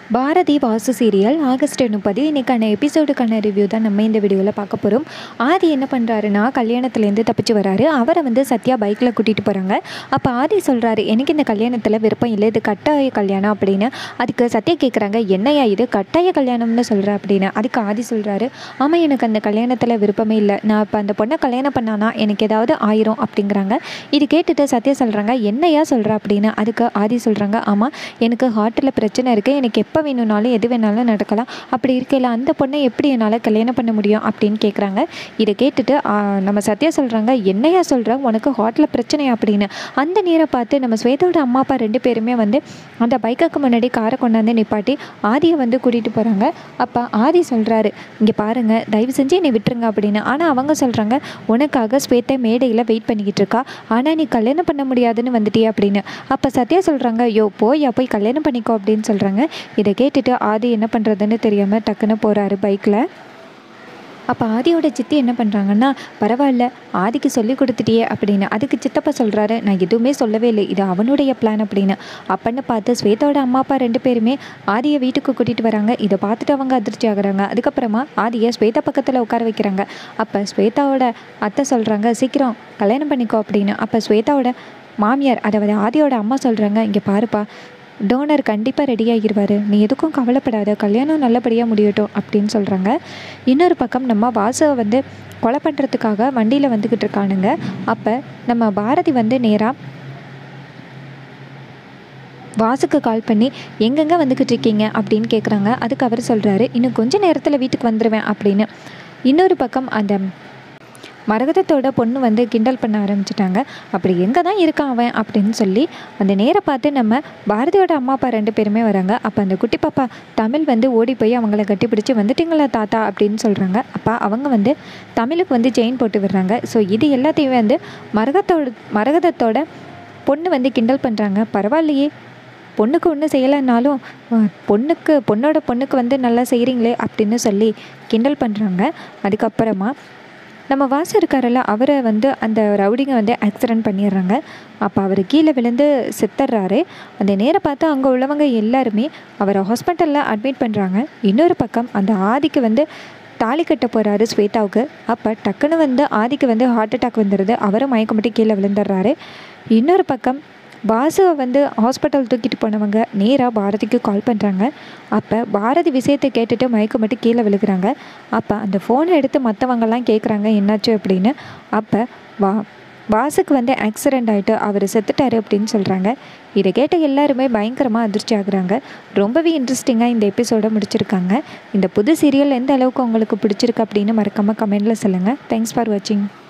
Bharathi Vasu serial August முப்பது இன்றைக்கான எபிசோடுக்கான review தான் நம்ம இந்த வீடியோவில் பார்க்க போகிறோம் ஆதி என்ன பண்ணுறாருன்னா கல்யாணத்துலேருந்து தப்பிச்சு வராரு அவரை வந்து சத்யா பைக்கில் கூட்டிகிட்டு போகிறாங்க அப்போ ஆதி சொல்கிறாரு எனக்கு இந்த கல்யாணத்தில் விருப்பம் இல்லை இது கட்டாய கல்யாணம் அப்படின்னு அதுக்கு சத்யா கேட்குறாங்க என்னையா இது கட்டாய கல்யாணம்னு சொல்கிற அப்படின்னு அதுக்கு ஆதி சொல்கிறாரு ஆமாம் எனக்கு அந்த கல்யாணத்தில் விருப்பமே இல்லை நான் இப்போ அந்த பொண்ணை கல்யாணம் பண்ணானா எனக்கு ஏதாவது ஆயிரும் அப்படிங்கிறாங்க இது கேட்டுட்டு சத்யா சொல்கிறாங்க என்னையா சொல்கிற அப்படின்னு அதுக்கு ஆதி சொல்கிறாங்க ஆமாம் எனக்கு ஹார்ட்டில் பிரச்சனை இருக்குது எனக்கு எப்போ வேணும்னாலும் எது வேணாலும் நடக்கலாம் அப்படி இருக்கையில் அந்த பொண்ணை எப்படி என்னால் கல்யாணம் பண்ண முடியும் அப்படின்னு கேட்குறாங்க இதை கேட்டுட்டு ஆ, நம்ம சத்யா சொல்கிறாங்க என்னையா சொல்கிற உனக்கு ஹார்ட்டில் பிரச்சனையா அப்படின்னு அந்த நேரம் பார்த்து நம்ம ஸ்வேதாவோட அம்மா அப்பா ரெண்டு பேருமே வந்து அந்த பைக்குக்கு முன்னாடி காரை கொண்டாந்து நிப்பாட்டி ஆதியை வந்து கூட்டிகிட்டு போகிறாங்க அப்போ ஆதி சொல்கிறாரு இங்கே பாருங்கள் தயவு செஞ்சு என்னை விட்டுருங்க அப்படின்னு ஆனால் அவங்க சொல்கிறாங்க உனக்காக ஸ்வேதா மேடையில் வெயிட் பண்ணிக்கிட்டு இருக்கா ஆனால் நீ கல்யாணம் பண்ண முடியாதுன்னு வந்துட்டியே அப்படின்னு அப்போ சத்யா சொல்கிறாங்க யோ போயா போய் கல்யாணம் பண்ணிக்கோ அப்படின்னு சொல்கிறாங்க இதை கேட்டுட்டு ஆதி என்ன பண்ணுறதுன்னு தெரியாமல் டக்குன்னு போகிறாரு பைக்கில் அப்போ ஆதியோட சித்தி என்ன பண்ணுறாங்கன்னா பரவாயில்ல ஆதிக்கு சொல்லி கொடுத்துட்டியே அப்படின்னு அதுக்கு சித்தப்பா சொல்கிறாரு நான் எதுவுமே சொல்லவே இல்லை இது அவனுடைய பிளான் அப்படின்னு அப்பன்னு பார்த்து ஸ்வேதாவோட அம்மா அப்பா ரெண்டு பேருமே ஆதியை வீட்டுக்கு கூட்டிகிட்டு வராங்க இதை பார்த்துட்டு அவங்க அதிர்ச்சி ஆகுறாங்க அதுக்கப்புறமா ஆதியை ஸ்வேதா பக்கத்தில் உட்கார வைக்கிறாங்க அப்போ ஸ்வேதாவோட அத்தை சொல்கிறாங்க சீக்கிரம் கல்யாணம் பண்ணிக்கோ அப்படின்னு அப்போ ஸ்வேதாவோட மாமியார் அதாவது ஆதியோட அம்மா சொல்கிறாங்க இங்கே பாருப்பா டோனர் கண்டிப்பாக ரெடி ஆகிடுவார் நீ எதுக்கும் கவலைப்படாத கல்யாணம் நல்லபடியாக முடியட்டும் அப்படின்னு சொல்கிறாங்க இன்னொரு பக்கம் நம்ம வாசுவை வந்து கொலை பண்ணுறதுக்காக வண்டியில் வந்துக்கிட்டு இருக்கானுங்க அப்போ நம்ம பாரதி வந்து நேராக வாசுக்கு கால் பண்ணி எங்கெங்கே வந்துக்கிட்டு இருக்கீங்க அப்படின்னு கேட்குறாங்க அதுக்கு அவர் சொல்கிறாரு இன்னும் கொஞ்ச நேரத்தில் வீட்டுக்கு வந்துடுவேன் அப்படின்னு இன்னொரு பக்கம் அந்த மரகதத்தோட பொண்ணு வந்து கிண்டல் பண்ண ஆரம்பிச்சிட்டாங்க அப்படி எங்கே தான் இருக்கான் அவன் அப்படின்னு சொல்லி அந்த நேரை பார்த்து நம்ம பாரதியோட அம்மா அப்பா ரெண்டு பேருமே வராங்க அப்போ அந்த குட்டி பாப்பா தமிழ் வந்து ஓடி போய் அவங்கள கட்டிப்பிடிச்சு வந்துட்டீங்களா தாத்தா அப்படின்னு சொல்கிறாங்க அப்போ அவங்க வந்து தமிழுக்கு வந்து செயின் போட்டு விடுறாங்க ஸோ இது எல்லாத்தையும் வந்து மரகத்தோட மரகதத்தோட பொண்ணு வந்து கிண்டல் பண்ணுறாங்க பரவாயில்லையே பொண்ணுக்கு ஒன்றும் செய்யலைன்னாலும் அஹ், பொண்ணுக்கு பொண்ணோட பொண்ணுக்கு வந்து நல்லா செய்கிறீங்களே அப்படின்னு சொல்லி கிண்டல் பண்ணுறாங்க அதுக்கப்புறமா நம்ம வாசு இருக்காரல்ல அவரை வந்து அந்த ரவுடிங்க வந்து ஆக்சிடென்ட் பண்ணிடுறாங்க அப்போ அவர் கீழே விழுந்து செத்துடுறாரு அந்த நேரம் பார்த்து அங்கே உள்ளவங்க எல்லாருமே அவரை ஹாஸ்பிட்டலில் அட்மிட் பண்ணுறாங்க இன்னொரு பக்கம் அந்த ஆதிக்கு வந்து தாலி கட்ட போகிறாரு ஸ்வேதாவுக்கு அப்போ டக்குன்னு வந்து ஆதிக்கு வந்து ஹார்ட் அட்டாக் வந்துடுது அவரும் மயக்கம் மட்டும் கீழே விழுந்துடுறாரு இன்னொரு பக்கம் வாசுவை வந்து ஹாஸ்பிட்டல் தூக்கிட்டு போனவங்க நேராக பாரதிக்கு கால் பண்ணுறாங்க அப்போ பாரதி விஷயத்தை கேட்டுட்டு மயக்கம் மட்டும் கீழே விழுகிறாங்க அப்போ அந்த ஃபோனை எடுத்து மற்றவங்கெல்லாம் கேட்குறாங்க என்னாச்சு அப்படின்னு அப்போ வா வாசுக்கு வந்து ஆக்சிடெண்ட் ஆகிட்டு அவர் செத்துட்டாரு அப்படின்னு சொல்கிறாங்க இதை கேட்ட எல்லாருமே பயங்கரமாக அதிர்ச்சி ஆகுறாங்க ரொம்பவே இன்ட்ரெஸ்டிங்காக இந்த எபிசோடை முடிச்சிருக்காங்க இந்த புது சீரியல் எந்த அளவுக்கு உங்களுக்கு பிடிச்சிருக்கு அப்படின்னு மறக்காமல் கமெண்டில் சொல்லுங்கள் தேங்க்ஸ் ஃபார் வாட்சிங்